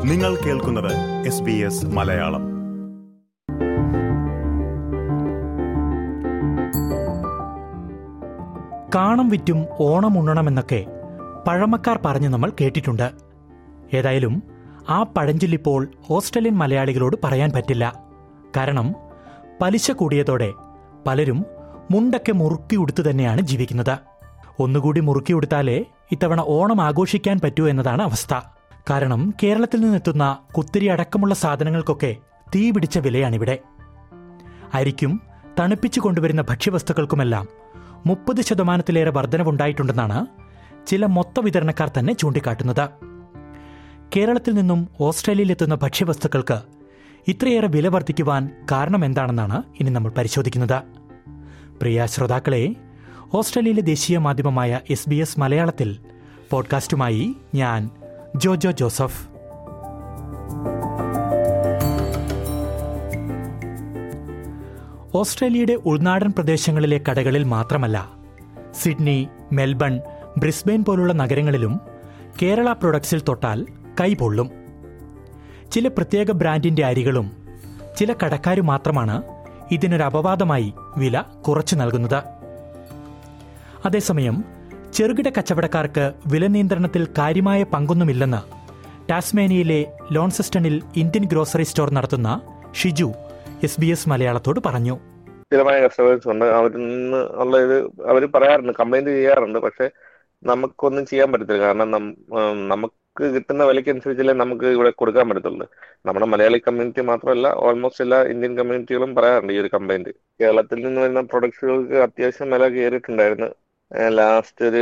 നിങ്ങൾ കേൾക്കുന്നത് S B S Malayalam കാണം വിറ്റും ഓണം ഉണ്ണണമെന്നൊക്കെ പഴമക്കാർ പറഞ്ഞ് നമ്മൾ കേട്ടിട്ടുണ്ട് ഏതായാലും ആ പഴഞ്ചൊല്ലിപ്പോൾ ഓസ്ട്രേലിയൻ മലയാളികളോട് പറയാൻ പറ്റില്ല കാരണം പലിശ കൂടിയതോടെ പലരും മുണ്ടൊക്കെ മുറുക്കി ഉടുത്തു തന്നെയാണ് ജീവിക്കുന്നത് ഒന്നുകൂടി മുറുക്കി ഉടുത്താലേ ഇത്തവണ ഓണം ആഘോഷിക്കാൻ പറ്റൂ എന്നതാണ് അവസ്ഥ കാരണം കേരളത്തിൽ നിന്നെത്തുന്ന കുത്തിരി അടക്കമുള്ള സാധനങ്ങൾക്കൊക്കെ തീ പിടിച്ച വിലയാണിവിടെ അരിക്കും തണുപ്പിച്ചു കൊണ്ടുവരുന്ന ഭക്ഷ്യവസ്തുക്കൾക്കുമെല്ലാം മുപ്പത് ശതമാനത്തിലേറെ വർധനവുണ്ടായിട്ടുണ്ടെന്നാണ് ചില മൊത്ത വിതരണക്കാർ തന്നെ ചൂണ്ടിക്കാട്ടുന്നത് കേരളത്തിൽ നിന്നും ഓസ്ട്രേലിയയിലെത്തുന്ന ഭക്ഷ്യവസ്തുക്കൾക്ക് ഇത്രയേറെ വില വർദ്ധിക്കുവാൻ കാരണം എന്താണെന്നാണ് ഇനി നമ്മൾ പരിശോധിക്കുന്നത് പ്രിയ ശ്രോതാക്കളെ ഓസ്ട്രേലിയയിലെ ദേശീയ മാധ്യമമായ എസ് ബി എസ് മലയാളത്തിൽ പോഡ്കാസ്റ്റുമായി ഞാൻ ജോജോ ജോസഫ് ഓസ്ട്രേലിയയുടെ ഉൾനാടൻ പ്രദേശങ്ങളിലെ കടകളിൽ മാത്രമല്ല സിഡ്നി മെൽബൺ ബ്രിസ്ബെയിൻ പോലുള്ള നഗരങ്ങളിലും കേരള പ്രൊഡക്ട്സിൽ തൊട്ടാൽ കൈപൊള്ളും ചില പ്രത്യേക ബ്രാൻഡിന്റെ അരികളും ചില കടക്കാരും മാത്രമാണ് ഇതിനൊരു അപവാദമായി വില കുറച്ചു നൽകുന്നത് അതേസമയം ചെറുകിട കച്ചവടക്കാർക്ക് വില നിയന്ത്രണത്തിൽ കാര്യമായ പങ്കൊന്നുമില്ലെന്ന് ടാസ്മേനിയയിലെ ലോൺസിസ്റ്റണിൽ ഇന്ത്യൻ ഗ്രോസറി സ്റ്റോർ നടത്തുന്ന ഷിജു എസ് ബി എസ് മലയാളത്തോട് പറഞ്ഞു സ്ഥിരമായ കസ്റ്റമേഴ്സ് ഉണ്ട് അവരിൽ നിന്ന് ഉള്ള ഇത് അവർ പറയാറുണ്ട് കംപ്ലൈന്റ് ചെയ്യാറുണ്ട് പക്ഷെ നമുക്കൊന്നും ചെയ്യാൻ പറ്റത്തില്ല കാരണം നം- ഉം, നമുക്ക് കിട്ടുന്ന വിലയ്ക്ക് അനുസരിച്ചല്ലേ നമുക്ക് ഇവിടെ കൊടുക്കാൻ പറ്റത്തുള്ളൂ നമ്മുടെ മലയാളി കമ്മ്യൂണിറ്റി മാത്രമല്ല ഓൾമോസ്റ്റ് എല്ലാ ഇന്ത്യൻ കമ്മ്യൂണിറ്റികളും പറയാറുണ്ട് ഈ ഒരു കംപ്ലൈന്റ് കേരളത്തിൽ നിന്ന് വരുന്ന പ്രൊഡക്ട്സുകൾക്ക് അത്യാവശ്യം വില കയറിയിട്ടുണ്ടായിരുന്നു ലാസ്റ്റ് ഒരു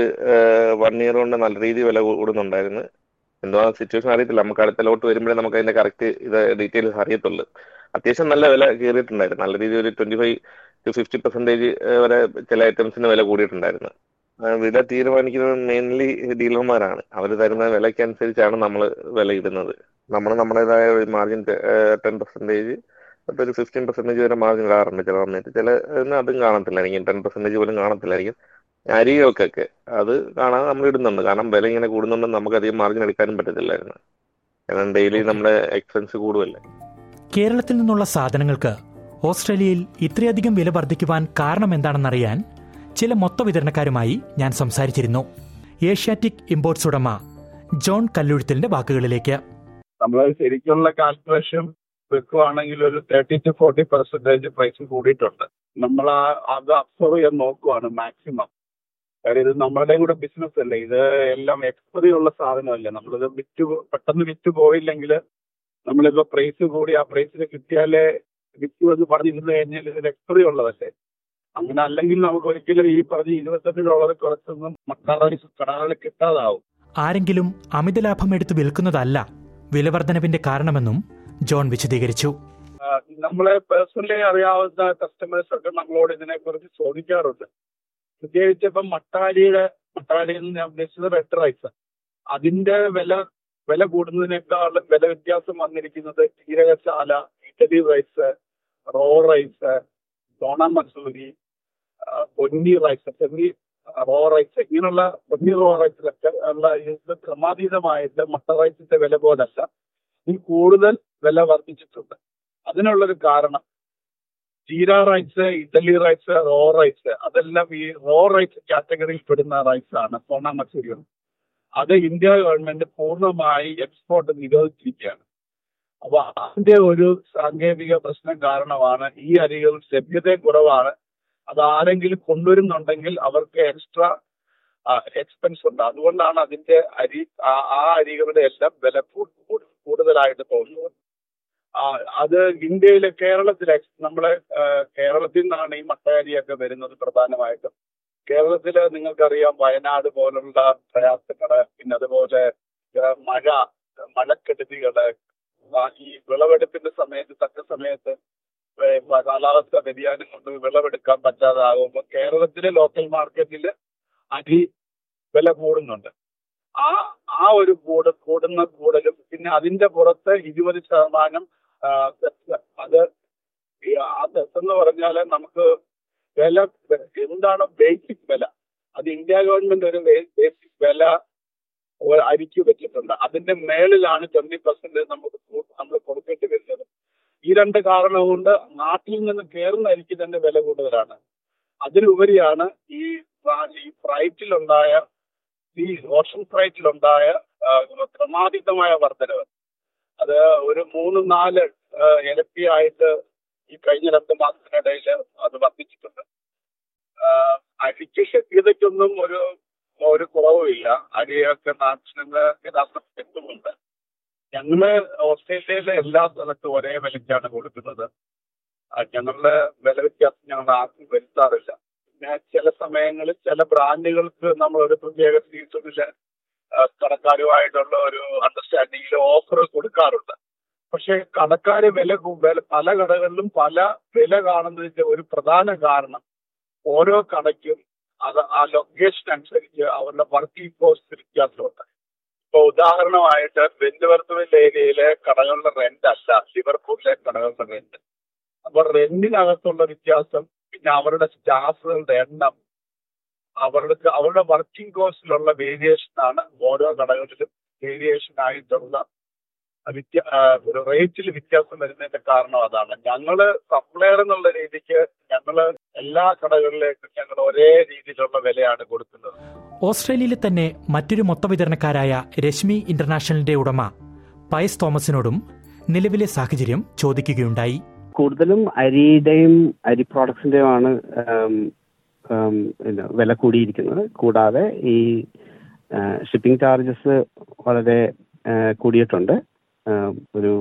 വൺ ഇയർ കൊണ്ട് നല്ല രീതിയിൽ വില കൂടുന്നുണ്ടായിരുന്നു എന്തോ സിറ്റുവേഷൻ അറിയത്തില്ല നമുക്ക് അടുത്ത ലോട്ട് വരുമ്പോഴേ നമുക്ക് അതിന്റെ കറക്റ്റ് ഇത് ഡീറ്റെയിൽസ് അറിയത്തുള്ളൂ അത്യാവശ്യം നല്ല വില കയറിയിട്ടുണ്ടായിരുന്നു നല്ല രീതിയിൽ ഒരു twenty five to fifty percentage വരെ ചില ഐറ്റംസിന് വില കൂടിയിട്ടുണ്ടായിരുന്നു ആ, വില തീരുമാനിക്കുന്നത് മെയിൻലി ഡീലർമാരാണ് അവർ തരുന്ന വിലയ്ക്ക് അനുസരിച്ചാണ് നമ്മൾ വില ഇടുന്നത് നമ്മൾ നമ്മുടേതായ ഒരു മാർജിൻ ടെൻ പെർസെന്റേജ് തൊട്ട് ഒരു ഫിഫ്റ്റീൻ പെർസെന്റേജ് വരെ മാർജിൻ ഇടാറുണ്ട് ചില സമയത്ത് ചില ഇതിന് അതും കാണത്തില്ലായിരിക്കും ടെൻ പെർസെന്റേജ് പോലും കാണത്തില്ലായിരിക്കും അരികൾക്കൊക്കെ അത് കാണാതെ നമ്മൾ ഇടുന്നുണ്ട് കാരണം വില ഇങ്ങനെ കൂടുന്നുണ്ട് നമുക്ക് അധികം മാർജിൻ എടുക്കാനും പറ്റത്തില്ലായിരുന്നു കാരണം ഡെയിലി നമ്മുടെ എക്സ്പെൻസ് കൂടുമല്ലേ കേരളത്തിൽ നിന്നുള്ള സാധനങ്ങൾക്ക് ഓസ്ട്രേലിയയിൽ ഇത്രയധികം വില വർദ്ധിക്കുവാൻ കാരണം എന്താണെന്നറിയാൻ ചില മൊത്ത വിതരണക്കാരുമായി ഞാൻ സംസാരിച്ചിരുന്നു ഏഷ്യാറ്റിക് ഇമ്പോർട്ട്സ് ഉടമ ജോൺ കല്ലൂഴത്തിന്റെ വാക്കുകളിലേക്ക് നമ്മൾ ശരിക്കുള്ള കാൽക്കുലേഷൻ വെക്കുവാണെങ്കിൽ ഒരു thirty to forty percentage price കൂടിയിട്ടുണ്ട് നമ്മൾ ആ അത് അബ്സർവ് ചെയ്യാൻ നോക്കുവാണ് മാക്സിമം കാര്യം ഇത് നമ്മളുടെയും കൂടെ ബിസിനസ് അല്ലേ ഇത് എല്ലാം എക്സ്പയറി ഉള്ള സാധനമല്ലേ നമ്മളിത് വിറ്റ് പോ- പെട്ടെന്ന് വിറ്റ് പോയില്ലെങ്കിൽ നമ്മളിപ്പോ പ്രൈസ് കൂടി ആ പ്രൈസിന് കിട്ടിയാലേ വിറ്റ് എന്ന് പറഞ്ഞിരുന്നു കഴിഞ്ഞാൽ ഇതിൽ എക്സ്പയറി ഉള്ളതല്ലേ അങ്ങനെ അല്ലെങ്കിൽ നമുക്ക് ഒരിക്കലും ഈ പറഞ്ഞ ഇരുപത്തെട്ട് ഡോളർ കുറച്ചൊന്നും മക്കാറ കടകളിൽ കിട്ടാതാവും ആരെങ്കിലും അമിത ലാഭം എടുത്ത് വിൽക്കുന്നതല്ല വിലവർദ്ധനവിന്റെ കാരണമെന്നും ജോൺ വിശദീകരിച്ചു ആ, നമ്മളെ പേഴ്സണലി അറിയാവുന്ന കസ്റ്റമേഴ്സ് ഒക്കെ നമ്മളോട് ഇതിനെ കുറിച്ച് ചോദിക്കാറുണ്ട് പ്രത്യേകിച്ച് ഇപ്പം മട്ടാലിയുടെ മട്ടാലി എന്ന് ഞാൻ ഉദ്ദേശിച്ചത് റെഡ് റൈസ് അതിന്റെ വില വില കൂടുന്നതിനേക്കാളും വില വ്യത്യാസം വന്നിരിക്കുന്നത് Jeerakasala idli rice raw rice Sona Masoori ആ, പൊന്നി റൈസ് ചെറിയ റോ റൈസ് ഇങ്ങനെയുള്ള പൊന്നി റോ റൈസിലൊക്കെ ഉള്ള ഇത് ക്രമാതീതമായിട്ട് മട്ട റൈസിന്റെ വില പോലല്ല ഇതിൽ കൂടുതൽ വില വർദ്ധിച്ചിട്ടുണ്ട് അതിനുള്ളൊരു കാരണം Jeera rice idli rice raw rice അതെല്ലാം ഈ റോ റൈസ് കാറ്റഗറിയിൽ പെടുന്ന റൈസ് ആണ് സോണ മസൂരി അത് ഇന്ത്യ ഗവൺമെന്റ് പൂർണ്ണമായി എക്സ്പോർട്ട് നിരോധിച്ചിരിക്കുകയാണ് അപ്പൊ അതിന്റെ ഒരു സാങ്കേതിക പ്രശ്നം കാരണമാണ് ഈ അരികൾ ലഭ്യത കുറവാണ് അത് ആരെങ്കിലും കൊണ്ടുവരുന്നുണ്ടെങ്കിൽ അവർക്ക് എക്സ്ട്രാ എക്സ്പെൻസ് ഉണ്ട് അതുകൊണ്ടാണ് അതിന്റെ അരി ആ ആ അരികളുടെ എല്ലാം വില കൂ- കൂ- കൂടുതലായിട്ട് തോന്നുന്നത് ആ, അത് ഇന്ത്യയിലെ കേരളത്തിലെ നമ്മളെ ആ, കേരളത്തിൽ നിന്നാണ് ഈ മട്ടയരിയൊക്കെ വരുന്നത് പ്രധാനമായിട്ടും കേരളത്തില് നിങ്ങൾക്കറിയാം വയനാട് പോലുള്ള പ്രയാസങ്ങള് പിന്നെ അതുപോലെ ആ, മഴ മഴക്കെടുതികള് ആ, ഈ വിളവെടുപ്പിന്റെ സമയത്ത് തക്ക സമയത്ത് ഏ, കാലാവസ്ഥ വ്യതിയാനം കൊണ്ട് വിളവെടുക്കാൻ പറ്റാതാകുമ്പോൾ കേരളത്തിലെ ലോക്കൽ മാർക്കറ്റിൽ അരി വില കൂടുന്നുണ്ട് ആ ആ ഒരു കൂട് കൂടുന്ന കൂടലും പിന്നെ അതിന്റെ പുറത്ത് ഇരുപത് ശതമാനം ആ, സെസ്. അത് ഈ ആ സെസ് എന്ന് പറഞ്ഞാൽ നമുക്ക് വില എന്താണ് ബേസിക് വില അത് ഇന്ത്യ ഗവൺമെന്റ് ഒരു ബേസിക് വില ഒരു അരിക്ക് വെച്ചിട്ടുണ്ട് അതിന്റെ മേളിലാണ് ട്വന്റി പെർസെന്റ് നമുക്ക് നമ്മൾ കൊടുക്കേണ്ടി വരുന്നത് ഈ രണ്ട് കാരണം കൊണ്ട് നാട്ടിൽ നിന്ന് കയറുന്ന അരിക്ക് തന്നെ വില കൂടുതലാണ് അതിലുപരിയാണ് ഈ ഫ്രാ- ഈ ഫ്രൈറ്റിലുണ്ടായ ഈ ഓഷൻ ഫ്രൈറ്റിലുണ്ടായ ആ, ക്രമാതീതമായ വർധനവ് അത് ഒരു മൂന്ന് നാല് ആ, ഇരട്ടിയായിട്ട് ഈ കഴിഞ്ഞ രണ്ട് മാസത്തിനിടയിൽ അത് വർദ്ധിച്ചിട്ടുണ്ട് ആ, അരിക്ക് ശക്തിയതയ്ക്കൊന്നും ഒരു ഒരു കുറവുമില്ല അരിയൊക്കെ നാട്ടിൽ യഥാർത്ഥം എത്തുന്നുണ്ട് ഞങ്ങള് ഓസ്ട്രേലിയയിലെ എല്ലാ സ്ഥലത്തും ഒരേ വിലയ്ക്കാണ് കൊടുക്കുന്നത് ആ, ഞങ്ങളുടെ വില വ്യത്യാസം ഞങ്ങൾ ആർക്കും വരുത്താറില്ല പിന്നെ ചില സമയങ്ങളിൽ ചില ബ്രാൻഡുകൾക്ക് നമ്മൾ ഒരു പ്രത്യേക സീസണില് ആ, കടക്കാരുമായിട്ടുള്ള ഒരു അണ്ടർസ്റ്റാൻഡിങ്ങിൽ ഓഫർ കൊടുക്കാറുണ്ട് പക്ഷെ കടക്കാര് വില കൂ- വില- പല കടകളിലും പല വില കാണുന്നതിന്റെ ഒരു പ്രധാന കാരണം ഓരോ കടയ്ക്കും അത് ആ ലൊക്കേഷൻ അനുസരിച്ച് അവരുടെ വർക്കിംഗ് കോസ്റ്റ് വ്യത്യാസമുണ്ട് ഇപ്പൊ ഉദാഹരണമായിട്ട് ബെഞ്ചവർത്തുവിൽ ഏരിയയിലെ കടകളുടെ റെന്റ് അല്ല ലിവർപൂളിലെ കടകളുടെ റെന്റ് അപ്പൊ റെന്റിനകത്തുള്ള വ്യത്യാസം പിന്നെ അവരുടെ സ്റ്റാഫുകളുടെ എണ്ണം അവർക്ക് അവരുടെ വർക്കിംഗ് കോസ്റ്റിലുള്ള വേരിയേഷൻ ആണ് ഓരോ കടകളിലും വേരിയേഷൻ ആയിട്ടുള്ള വ്യത്യ ആ, ഒരു റേറ്റിൽ വ്യത്യാസം വരുന്നതിന്റെ കാരണം അതാണ് ഞങ്ങള് സപ്ലയർ എന്നുള്ള രീതിക്ക് ഞങ്ങള് എല്ലാ കടകളിലേക്കും ഞങ്ങൾ ഒരേ രീതിയിലുള്ള വിലയാണ് കൊടുക്കുന്നത് ഓസ്ട്രേലിയയിലെ തന്നെ മറ്റൊരു മൊത്ത വിതരണക്കാരായ രശ്മി ഇന്റർനാഷണലിന്റെ ഉടമ പയസ് തോമസിനോടും നിലവിലെ സാഹചര്യം ചോദിക്കുകയുണ്ടായി കൂടുതലും അരിയുടെയും അരി പ്രോഡക്ട്സിന്റെയുമാണ് ആം, ആം, പിന്നെ വില കൂടിയിരിക്കുന്നത് കൂടാതെ ഈ ഷിപ്പിംഗ് ചാർജസ് വളരെ ആ, കൂടിയിട്ടുണ്ട് ആ, ഒരു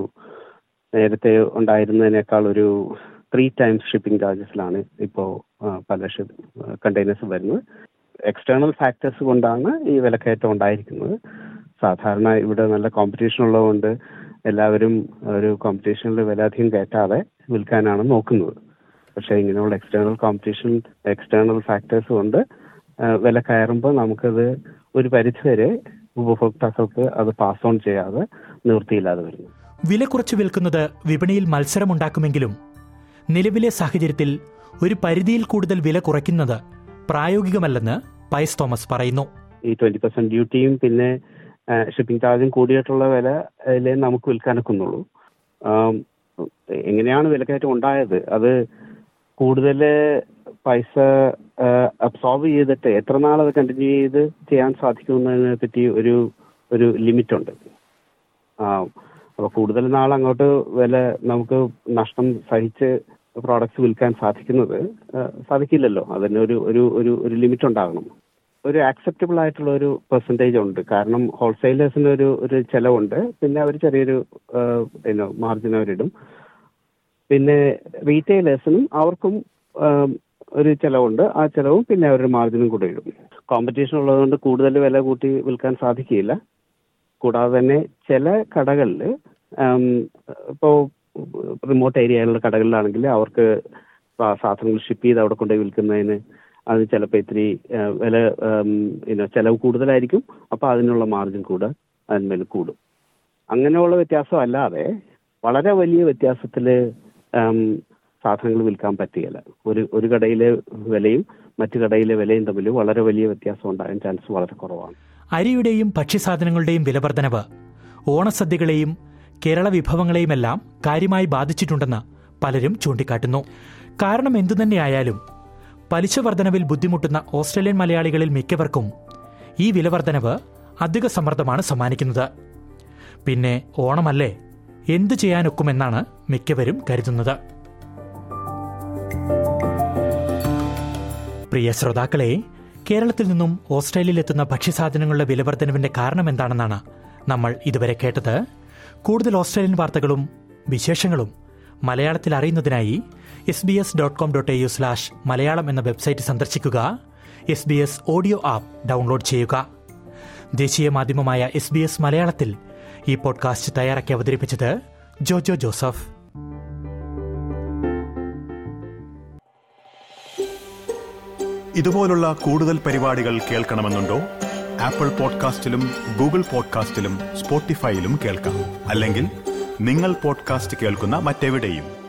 നേരത്തെ ഉണ്ടായിരുന്നതിനേക്കാൾ ഒരു ത്രീ ടൈംസ് ഷിപ്പിംഗ് ചാർജസിലാണ് ഇപ്പോൾ പല ഷിപ്പ് കണ്ടെയ്നേഴ്സ് വരുന്നത് എക്സ്റ്റേണൽ ഫാക്ടേഴ്സ് കൊണ്ടാണ് ഈ വിലക്കയറ്റം ഉണ്ടായിരിക്കുന്നത് സാധാരണ ഇവിടെ നല്ല കോമ്പറ്റീഷൻ ഉള്ളതുകൊണ്ട് എല്ലാവരും ഒരു കോമ്പറ്റീഷനിൽ വില അധികം കയറ്റാതെ വിൽക്കാനാണ് നോക്കുന്നത് പക്ഷേ ഇങ്ങനെയുള്ള എക്സ്റ്റേണൽ കോമ്പറ്റീഷൻ എക്സ്റ്റേണൽ ഫാക്ടേഴ്സ് കൊണ്ട് ആ, വില കയറുമ്പോൾ നമുക്കത് ഒരു പരിധിവരെ ഉപഭോക്താക്കൾക്ക് അത് പാസ് ഓൺ ചെയ്യാതെ നിവൃത്തിയില്ലാതെ വരുന്നു വില കുറച്ച് വിൽക്കുന്നത് വിപണിയിൽ മത്സരമുണ്ടാക്കുമെങ്കിലും നിലവിലെ സാഹചര്യത്തിൽ ഒരു പരിധിയിൽ കൂടുതൽ വില കുറയ്ക്കുന്നത് പ്രായോഗികമല്ലെന്ന് പയസ് തോമസ് പറയുന്നു ഈ ട്വന്റി പെർസെന്റ് ഡ്യൂട്ടിയും പിന്നെ ഷിപ്പിംഗ് ചാർജും കൂടിയിട്ടുള്ള വില അതിലേ നമുക്ക് വിൽക്കാനൊക്കുന്നുള്ളൂ ആം, എങ്ങനെയാണ് വിലക്കയറ്റം ഉണ്ടായത് അത് കൂടുതൽ പൈസ അബ്സോർബ് ചെയ്തിട്ട് എത്ര നാൾ അത് കണ്ടിന്യൂ ചെയ്ത് ചെയ്യാൻ സാധിക്കുമെന്നതിനെ പറ്റി ഒരു ഒരു ലിമിറ്റ് ഉണ്ട് ആ അപ്പൊ കൂടുതൽ നാൾ അങ്ങോട്ട് വില നമുക്ക് നഷ്ടം സഹിച്ച് പ്രോഡക്ട്സ് വിൽക്കാൻ സാധിക്കുന്നത് ആ, സാധിക്കില്ലല്ലോ അതിന് ഒരു ഒരു ഒരു ഒരു ലിമിറ്റ് ഉണ്ടാകണം ഒരു ആക്സെപ്റ്റബിൾ ആയിട്ടുള്ള ഒരു പെർസെൻറ്റേജ് ഉണ്ട് കാരണം ഹോൾസെയിലേഴ്സിന് ഒരു ഒരു ചെലവുണ്ട് പിന്നെ അവർ ചെറിയൊരു പിന്നെ മാർജിൻ അവരിടും പിന്നെ റീറ്റെയിലേഴ്സിനും അവർക്കും ആം, ഒരു ചെലവുണ്ട് ആ ചെലവും പിന്നെ അവരുടെ മാർജിനും കൂടെ ഇടും കോമ്പറ്റീഷൻ ഉള്ളതുകൊണ്ട് കൂടുതൽ വില കൂട്ടി വിൽക്കാൻ സാധിക്കില്ല കൂടാതെ തന്നെ ചില കടകളിൽ ഇപ്പോൾ റിമോട്ട് ഏരിയയിലുള്ള കടകളിലാണെങ്കിൽ അവർക്ക് സാ- സാധനങ്ങൾ ഷിപ്പ് ചെയ്ത് അവിടെ കൊണ്ടുപോയി വിൽക്കുന്നതിന് അത് ചിലപ്പോൾ ഇത്തിരി ആ, വില പിന്നെ ചെലവ് കൂടുതലായിരിക്കും അപ്പോൾ അതിനുള്ള മാർജിൻ കൂടെ അതിന്മേൽ കൂടും അങ്ങനെയുള്ള വ്യത്യാസം അല്ലാതെ വളരെ വലിയ വ്യത്യാസത്തിൽ സാധനങ്ങൾ വിൽക്കാൻ പറ്റുകയില്ല ഒരു ഒരു കടയിലെ വിലയും മറ്റു കടയിലെ വിലയും തമ്മിൽ വളരെ വലിയ വ്യത്യാസം ഉണ്ടാകാൻ ചാൻസ് വളരെ കുറവാണ് അരിയുടെയും ഭക്ഷ്യസാധനങ്ങളുടെയും വിലവർധനവ് ഓണസദ്യകളെയും കേരള വിഭവങ്ങളെയുമെല്ലാം കാര്യമായി ബാധിച്ചിട്ടുണ്ടെന്ന് പലരും ചൂണ്ടിക്കാട്ടുന്നു കാരണം എന്തുതന്നെയായാലും പലിശ വർധനവിൽ ബുദ്ധിമുട്ടുന്ന ഓസ്ട്രേലിയൻ മലയാളികളിൽ മിക്കവർക്കും ഈ വിലവർധനവ് അധിക സമ്മർദ്ദമാണ് സമ്മാനിക്കുന്നത് പിന്നെ ഓണമല്ലേ എന്തു ചെയ്യാനൊക്കുമെന്നാണ് മിക്കവരും കരുതുന്നത് പ്രിയ ശ്രോതാക്കളെ കേരളത്തിൽ നിന്നും ഓസ്ട്രേലിയയിലെത്തുന്ന ഭക്ഷ്യസാധനങ്ങളുടെ വിലവർധനവിന്റെ കാരണം എന്താണെന്നാണ് നമ്മൾ ഇതുവരെ കേട്ടത് കൂടുതൽ ഓസ്ട്രേലിയൻ വാർത്തകളും വിശേഷങ്ങളും മലയാളത്തിൽ അറിയുന്നതിനായി S B S dot com dot A U slash Malayalam എന്ന വെബ്സൈറ്റ് സന്ദർശിക്കുക S B S audio app download ചെയ്യുക ദേശീയ മാധ്യമമായ എസ് ബി എസ് മലയാളത്തിൽ ഈ പോഡ്കാസ്റ്റ് തയ്യാറാക്കി അവതരിപ്പിച്ചത് ജോജോ ജോസഫ് ഇതുപോലുള്ള കൂടുതൽ പരിപാടികൾ കേൾക്കണമെന്നുണ്ടോ ആപ്പിൾ പോഡ്കാസ്റ്റിലും ഗൂഗിൾ പോഡ്കാസ്റ്റിലും സ്പോട്ടിഫൈയിലും കേൾക്കാം അല്ലെങ്കിൽ നിങ്ങൾ പോഡ്കാസ്റ്റ് കേൾക്കുന്ന മറ്റെവിടെയും